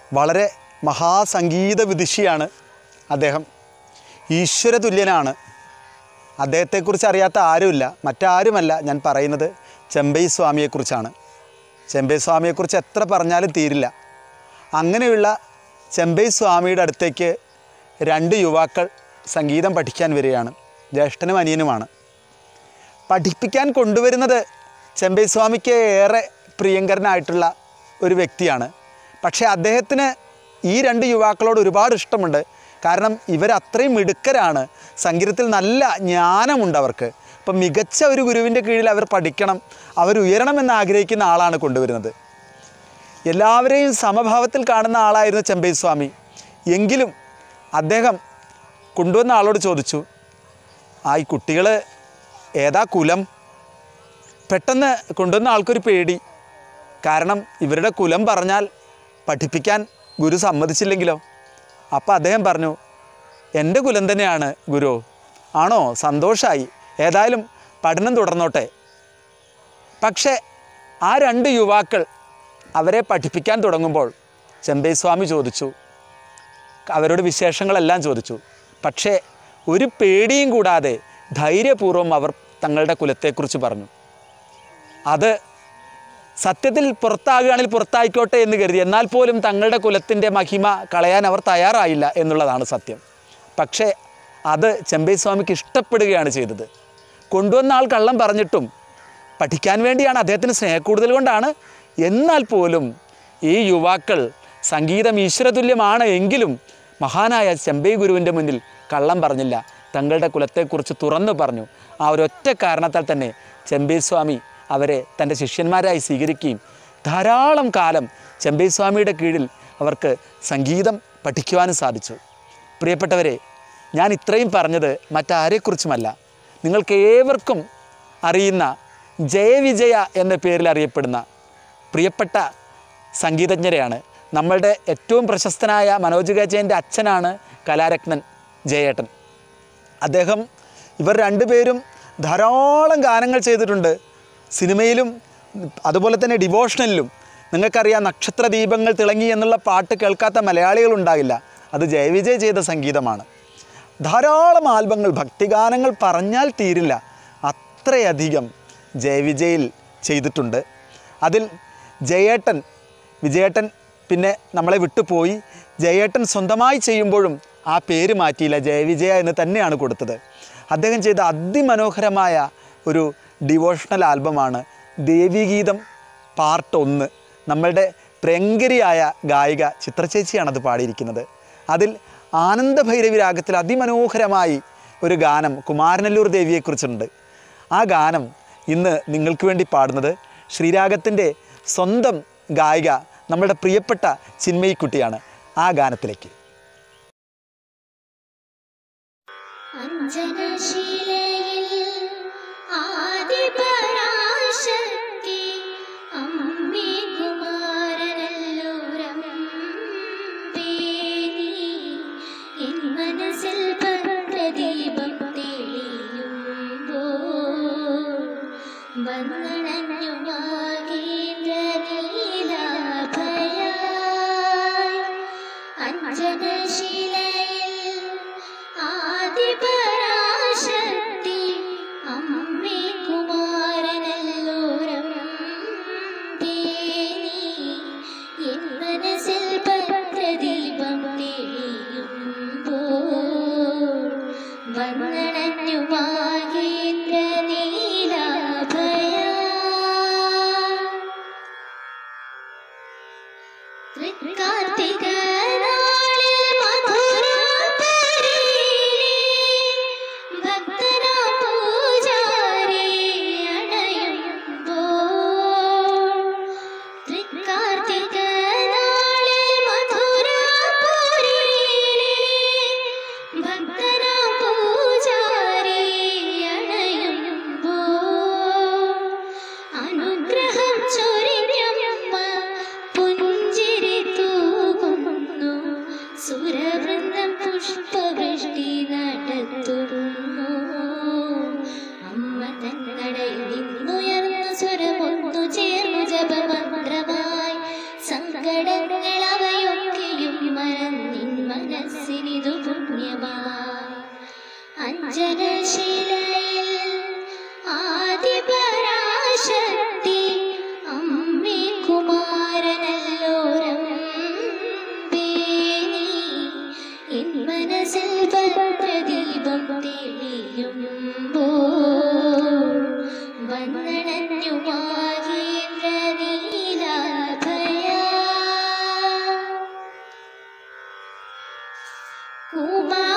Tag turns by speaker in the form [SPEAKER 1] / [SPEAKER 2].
[SPEAKER 1] വളരെ മഹാസംഗീത വിദുഷിയാണ് അദ്ദേഹം ഈശ്വരതുല്യനാണ് അദ്ദേഹത്തെക്കുറിച്ച് അറിയാത്ത ആരുമില്ല മറ്റാരുമല്ല ഞാൻ പറയുന്നത് ചെമ്പൈ സ്വാമിയെക്കുറിച്ചാണ് ചെമ്പൈ സ്വാമിയെക്കുറിച്ച് എത്ര പറഞ്ഞാലും തീരില്ല അങ്ങനെയുള്ള ചെമ്പൈ സ്വാമിയുടെ അടുത്തേക്ക് രണ്ട് യുവാക്കൾ സംഗീതം പഠിക്കാൻ വരികയാണ് ജ്യേഷ്ഠനും അനിയനുമാണ് പഠിപ്പിക്കാൻ കൊണ്ടുവരുന്നത് ചെമ്പൈ സ്വാമിക്ക് ഏറെ പ്രിയങ്കരനായിട്ടുള്ള ഒരു വ്യക്തിയാണ് പക്ഷേ അദ്ദേഹത്തിന് ഈ രണ്ട് യുവാക്കളോട് ഒരുപാട് ഇഷ്ടമുണ്ട് കാരണം ഇവരത്രയും മിടുക്കരാണ് സംഗീതത്തിൽ നല്ല ജ്ഞാനമുണ്ട് അവർക്ക് അപ്പം മികച്ച ഒരു ഗുരുവിൻ്റെ കീഴിൽ അവർ പഠിക്കണം അവർ ഉയരണമെന്ന് ആഗ്രഹിക്കുന്ന ആളാണ് കൊണ്ടുവരുന്നത് എല്ലാവരെയും സമഭാവത്തിൽ കാണുന്ന ആളായിരുന്നു ചെമ്പൈ സ്വാമി എങ്കിലും അദ്ദേഹം കൊണ്ടുവന്ന ആളോട് ചോദിച്ചു ആ ഈ കുട്ടികൾ ഏതാ കുലം പെട്ടെന്ന് കൊണ്ടുവന്ന ആൾക്കൊരു പേടി കാരണം ഇവരുടെ കുലം പറഞ്ഞാൽ പഠിപ്പിക്കാൻ ഗുരു സമ്മതിച്ചില്ലെങ്കിലോ അപ്പോൾ അദ്ദേഹം പറഞ്ഞു എൻ്റെ കുലം തന്നെയാണ് ഗുരു ആണോ സന്തോഷമായി ഏതായാലും പഠനം തുടർന്നോട്ടെ പക്ഷേ ആ രണ്ട് യുവാക്കൾ അവരെ പഠിപ്പിക്കാൻ തുടങ്ങുമ്പോൾ ചെമ്പൈ സ്വാമി ചോദിച്ചു അവരോട് വിശേഷങ്ങളെല്ലാം ചോദിച്ചു പക്ഷേ ഒരു പേടിയും കൂടാതെ ധൈര്യപൂർവ്വം അവർ തങ്ങളുടെ കുലത്തെക്കുറിച്ച് പറഞ്ഞു അത് സത്യത്തിൽ പുറത്താകുകയാണെങ്കിൽ പുറത്തായിക്കോട്ടെ എന്ന് കരുതി എന്നാൽ പോലും തങ്ങളുടെ കുലത്തിൻ്റെ മഹിമ കളയാൻ അവർ തയ്യാറായില്ല എന്നുള്ളതാണ് സത്യം പക്ഷേ അത് ചെമ്പൈ സ്വാമിക്ക് ഇഷ്ടപ്പെടുകയാണ് ചെയ്തത് കൊണ്ടുവന്ന ആൾ കള്ളം പറഞ്ഞിട്ടും പഠിക്കാൻ വേണ്ടിയാണ് അദ്ദേഹത്തിന് സ്നേഹക്കൂടുതൽ കൊണ്ടാണ് എന്നാൽ പോലും ഈ യുവാക്കൾ സംഗീതം ഈശ്വരതുല്യമാണ് എങ്കിലും മഹാനായ ചെമ്പൈ ഗുരുവിൻ്റെ മുന്നിൽ കള്ളം പറഞ്ഞില്ല തങ്ങളുടെ കുലത്തെക്കുറിച്ച് തുറന്നു പറഞ്ഞു ആ ഒരൊറ്റ കാരണത്താൽ തന്നെ ചെമ്പൈ സ്വാമി അവരെ തൻ്റെ ശിഷ്യന്മാരായി സ്വീകരിക്കുകയും ധാരാളം കാലം ചെമ്പൈ സ്വാമിയുടെ കീഴിൽ അവർക്ക് സംഗീതം പഠിക്കുവാനും സാധിച്ചു പ്രിയപ്പെട്ടവരെ ഞാൻ ഇത്രയും പറഞ്ഞത് മറ്റാരെക്കുറിച്ചുമല്ല നിങ്ങൾക്ക് ഏവർക്കും അറിയുന്ന ജയവിജയ എന്ന പേരിൽ അറിയപ്പെടുന്ന പ്രിയപ്പെട്ട സംഗീതജ്ഞരെയാണ് നമ്മളുടെ ഏറ്റവും പ്രശസ്തനായ മനോജ് ഗജയൻ്റെ അച്ഛനാണ് കലാരത്നൻ ജയേട്ടൻ അദ്ദേഹം ഇവർ രണ്ടുപേരും ധാരാളം ഗാനങ്ങൾ ചെയ്തിട്ടുണ്ട് സിനിമയിലും അതുപോലെ തന്നെ ഡിവോഷണലിലും നിങ്ങൾക്കറിയാം നക്ഷത്ര ദീപങ്ങൾ തിളങ്ങി എന്നുള്ള പാട്ട് കേൾക്കാത്ത മലയാളികൾ ഉണ്ടാകില്ല അത് ജയവിജയ് ചെയ്ത സംഗീതമാണ് ധാരാളം ആൽബങ്ങൾ ഭക്തിഗാനങ്ങൾ പറഞ്ഞാൽ തീരില്ല അത്രയധികം ജയവിജയിൽ ചെയ്തിട്ടുണ്ട് അതിൽ ജയേട്ടൻ വിജയേട്ടൻ പിന്നെ നമ്മളെ വിട്ടുപോയി ജയേട്ടൻ സ്വന്തമായി ചെയ്യുമ്പോഴും ആ പേര് മാറ്റിയില്ല ജയവിജയ എന്ന് തന്നെയാണ് കൊടുത്തത് അദ്ദേഹം ചെയ്ത അതിമനോഹരമായ ഒരു ഡിവോഷണൽ ആൽബമാണ് ദേവീഗീതം പാർട്ട് ഒന്ന് നമ്മളുടെ പ്രിയങ്കരിയായ ഗായിക ചിത്രചേച്ചിയാണത് പാടിയിരിക്കുന്നത് അതിൽ ആനന്ദഭൈരവി രാഗത്തിൽ അതിമനോഹരമായി ഒരു ഗാനം കുമാരനല്ലൂർ ദേവിയെക്കുറിച്ചുണ്ട് ആ ഗാനം ഇന്ന് നിങ്ങൾക്ക് വേണ്ടി പാടുന്നത് ശ്രീരാഗത്തിൻ്റെ സ്വന്തം ഗായിക നമ്മുടെ പ്രിയപ്പെട്ട ചിന്മയിക്കുട്ടിയാണ് ആ ഗാനത്തിലേക്ക്
[SPEAKER 2] അഞ്ജനശിലയിൽ ആദിപരാശക്തി അമ്മേ കുമാരനല്ലോരം പേനി എൻ മനസ്സിൽ ഭദ്രദീപം തെളിയുമ്പോൾ വന്ദനഞ്ഞു മാകേന്ദ്രനീലാഭയായി അഞ്ജനശിലയിൽ ആദിപരാശക്തി അമ്മേ കുമാരനല്ലോരം പേനി എൻ മനസ്സിൽ ഭദ്രദീപം തെളിയുമ്പോൾ വന്ദനഞ്ഞു മാകേന്ദ്രനീലാഭയായി തൃക്കാർത്തിക നാളിൽ മധുരാപുരിയിലെ ഭക്തനാ പൂജാരി അണയുമ്പോൾ തൃക്കാർത്തിക നാളിൽ മധുരാപുരിയിലെ ഭക്തനാ പൂജാരി അണയുമ്പോൾ അനുഗ്രഹം ചൊരിഞ്ഞമ്മ പുഞ്ചിരി തൂകുമ്പോൾ ആദിപരാശക്തി അമ്മേ കുമാരനല്ലോരം എൻ മനസ്സിൽ പ്രദീപം തെളിയുമ്പോൾ വന്ദനഞ്ഞു മാകേന്ദ്ര നീലാഭയ കുമാര